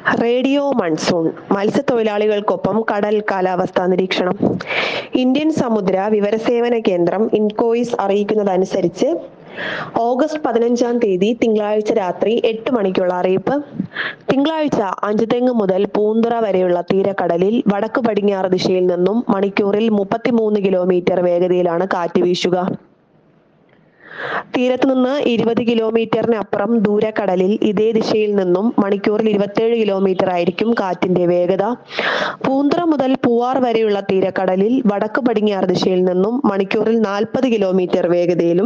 radio monsoon മത്സ്യത്തൊഴിലാളികൾക്കൊപ്പം കടൽ കാലാവസ്ഥാ നിരീക്ഷണം ഇന്ത്യൻ സമുദ്ര വിവരസേവന കേന്ദ്രം ഇൻകോയിസ് അറിയിക്കുന്നതനുസരിച്ച് ഓഗസ്റ്റ് പതിനഞ്ചാം തീയതി തിങ്കളാഴ്ച രാത്രി എട്ട് മണിക്കുള്ള അറിയിപ്പ് തിങ്കളാഴ്ച അഞ്ചുതെങ്ങ് മുതൽ പൂന്തുറ വരെയുള്ള തീരക്കടലിൽ വടക്ക് പടിഞ്ഞാറ് ദിശയിൽ നിന്നും മണിക്കൂറിൽ മുപ്പത്തിമൂന്ന് കിലോമീറ്റർ വേഗതയിലാണ് കാറ്റ് വീശുക തീരത്ത് നിന്ന് ഇരുപത് കിലോമീറ്ററിന് അപ്പുറം ദൂരക്കടലിൽ ഇതേ ദിശയിൽ നിന്നും മണിക്കൂറിൽ ഇരുപത്തേഴ് കിലോമീറ്റർ ആയിരിക്കും കാറ്റിന്റെ വേഗത പൂന്തുറ മുതൽ പൂവാർ വരെയുള്ള തീരക്കടലിൽ വടക്ക് പടിഞ്ഞാറ് ദിശയിൽ നിന്നും മണിക്കൂറിൽ നാൽപ്പത് കിലോമീറ്റർ വേഗതയിലും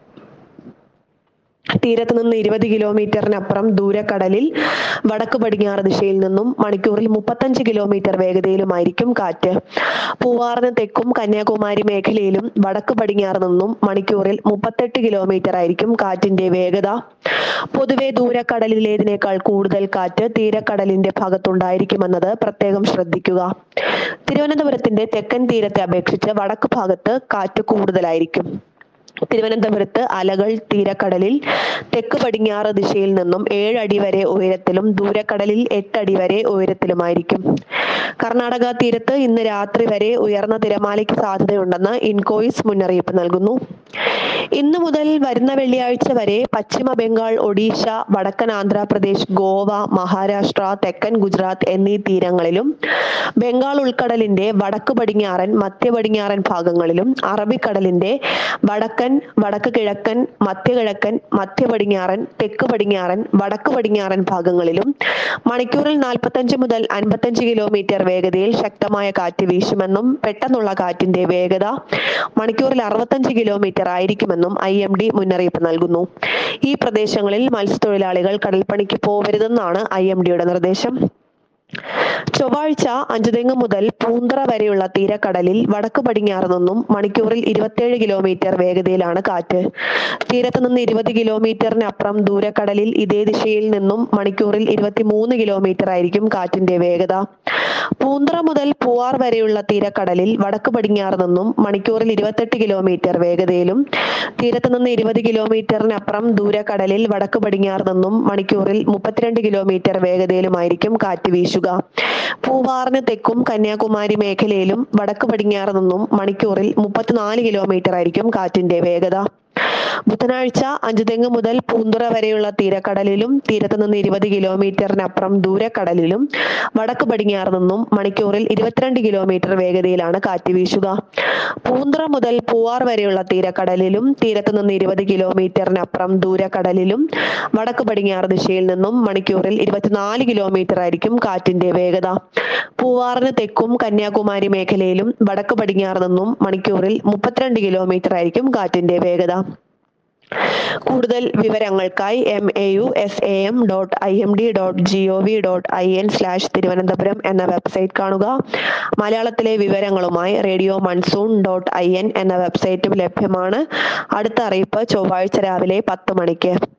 തീരത്ത് നിന്ന് ഇരുപത് കിലോമീറ്ററിനപ്പുറം ദൂരക്കടലിൽ വടക്ക് പടിഞ്ഞാറ് ദിശയിൽ നിന്നും മണിക്കൂറിൽ മുപ്പത്തഞ്ച് കിലോമീറ്റർ വേഗതയിലുമായിരിക്കും കാറ്റ് പൂവാറിന് തെക്കും കന്യാകുമാരി മേഖലയിലും വടക്ക് പടിഞ്ഞാറ് നിന്നും മണിക്കൂറിൽ മുപ്പത്തെട്ട് കിലോമീറ്റർ ആയിരിക്കും കാറ്റിന്റെ വേഗത പൊതുവെ ദൂരക്കടലിലേതിനേക്കാൾ കൂടുതൽ കാറ്റ് തീരക്കടലിന്റെ ഭാഗത്തുണ്ടായിരിക്കുമെന്നത് പ്രത്യേകം ശ്രദ്ധിക്കുക തിരുവനന്തപുരത്തിന്റെ തെക്കൻ തീരത്തെ അപേക്ഷിച്ച് വടക്ക് ഭാഗത്ത് കാറ്റ് കൂടുതലായിരിക്കും തിരുവനന്തപുരത്ത് അലകൾ തീരക്കടലിൽ തെക്ക് പടിഞ്ഞാറ് ദിശയിൽ നിന്നും ഏഴടി വരെ ഉയരത്തിലും ദൂരക്കടലിൽ എട്ടടി വരെ ഉയരത്തിലുമായിരിക്കും കർണാടക തീരത്ത് ഇന്ന് രാത്രി വരെ ഉയർന്ന തിരമാലയ്ക്ക് സാധ്യതയുണ്ടെന്ന് ഇൻകോയിസ് മുന്നറിയിപ്പ് നൽകുന്നു ഇന്ന് മുതൽ വരുന്ന വെള്ളിയാഴ്ച വരെ പശ്ചിമ ബംഗാൾ ഒഡീഷ വടക്കൻ ആന്ധ്രാപ്രദേശ് ഗോവ മഹാരാഷ്ട്ര തെക്കൻ ഗുജറാത്ത് എന്നീ തീരങ്ങളിലും ബംഗാൾ ഉൾക്കടലിന്റെ വടക്ക് പടിഞ്ഞാറൻ മധ്യ പടിഞ്ഞാറൻ ഭാഗങ്ങളിലും അറബിക്കടലിന്റെ വടക്കൻ വടക്ക് കിഴക്കൻ മധ്യ കിഴക്കൻ മധ്യ പടിഞ്ഞാറൻ തെക്ക് പടിഞ്ഞാറൻ വടക്ക് പടിഞ്ഞാറൻ ഭാഗങ്ങളിലും മണിക്കൂറിൽ നാൽപ്പത്തഞ്ച് മുതൽ അൻപത്തഞ്ച് കിലോമീറ്റർ വേഗതയിൽ ശക്തമായ കാറ്റ് വീശുമെന്നും പെട്ടെന്നുള്ള കാറ്റിന്റെ വേഗത മണിക്കൂറിൽ അറുപത്തഞ്ച് കിലോമീറ്റർ ആയിരിക്കുമെന്നും ഐ എം ഡി മുന്നറിയിപ്പ് നൽകുന്നു ഈ പ്രദേശങ്ങളിൽ മത്സ്യത്തൊഴിലാളികൾ കടൽപ്പണിക്ക് പോവരുതെന്നാണ് ഐ എം ഡിയുടെ നിർദ്ദേശം ചൊവ്വാഴ്ച അഞ്ചുതെങ്ങ് മുതൽ പൂന്തറ വരെയുള്ള തീരക്കടലിൽ വടക്ക് പടിഞ്ഞാറ് നിന്നും മണിക്കൂറിൽ ഇരുപത്തേഴ് കിലോമീറ്റർ വേഗതയിലാണ് കാറ്റ് തീരത്ത് നിന്ന് ഇരുപത് കിലോമീറ്ററിന് അപ്പുറം ദൂരക്കടലിൽ ഇതേ ദിശയിൽ നിന്നും മണിക്കൂറിൽ ഇരുപത്തിമൂന്ന് കിലോമീറ്റർ ആയിരിക്കും കാറ്റിന്റെ വേഗത പൂന്തറ മുതൽ പൂവാർ വരെയുള്ള തീരക്കടലിൽ വടക്ക് പടിഞ്ഞാറ് നിന്നും മണിക്കൂറിൽ ഇരുപത്തെട്ട് കിലോമീറ്റർ വേഗതയിലും തീരത്ത് നിന്ന് ഇരുപത് കിലോമീറ്ററിനപ്പുറം ദൂരക്കടലിൽ വടക്ക് പടിഞ്ഞാറ് നിന്നും മണിക്കൂറിൽ മുപ്പത്തിരണ്ട് കിലോമീറ്റർ വേഗതയിലുമായിരിക്കും കാറ്റ് വീശുക പൂവാറിന് തെക്കും കന്യാകുമാരി മേഖലയിലും വടക്ക് പടിഞ്ഞാറ് നിന്നും മണിക്കൂറിൽ മുപ്പത്തിനാല് കിലോമീറ്റർ ആയിരിക്കും കാറ്റിന്റെ വേഗത ബുധനാഴ്ച അഞ്ചുതെങ്ങ് മുതൽ പൂന്തുറ വരെയുള്ള തീരക്കടലിലും തീരത്ത് നിന്ന് ഇരുപത് കിലോമീറ്ററിനപ്പുറം ദൂരക്കടലിലും വടക്ക് പടിഞ്ഞാറ് നിന്നും മണിക്കൂറിൽ ഇരുപത്തിരണ്ട് കിലോമീറ്റർ വേഗതയിലാണ് കാറ്റ് വീശുക പൂന്തുറ മുതൽ പൂവാർ വരെയുള്ള തീരക്കടലിലും തീരത്ത് നിന്ന് ഇരുപത് കിലോമീറ്ററിനപ്പുറം ദൂരക്കടലിലും വടക്ക് പടിഞ്ഞാറ് ദിശയിൽ നിന്നും മണിക്കൂറിൽ ഇരുപത്തിനാല് കിലോമീറ്റർ ആയിരിക്കും കാറ്റിന്റെ വേഗത പൂവാറിന് തെക്കും കന്യാകുമാരി മേഖലയിലും വടക്ക് പടിഞ്ഞാറ് നിന്നും മണിക്കൂറിൽ മുപ്പത്തിരണ്ട് കിലോമീറ്റർ ആയിരിക്കും കാറ്റിന്റെ വേഗത കൂടുതൽ വിവരങ്ങൾക്കായി M A U S A M dot I M D dot G O V dot I N slash Thiruvananthapuram എന്ന വെബ്സൈറ്റ് കാണുക മലയാളത്തിലെ വിവരങ്ങളുമായി radio monsoon dot I N എന്ന വെബ്സൈറ്റും ലഭ്യമാണ് അടുത്ത അറിയിപ്പ് ചൊവ്വാഴ്ച രാവിലെ പത്ത് മണിക്ക്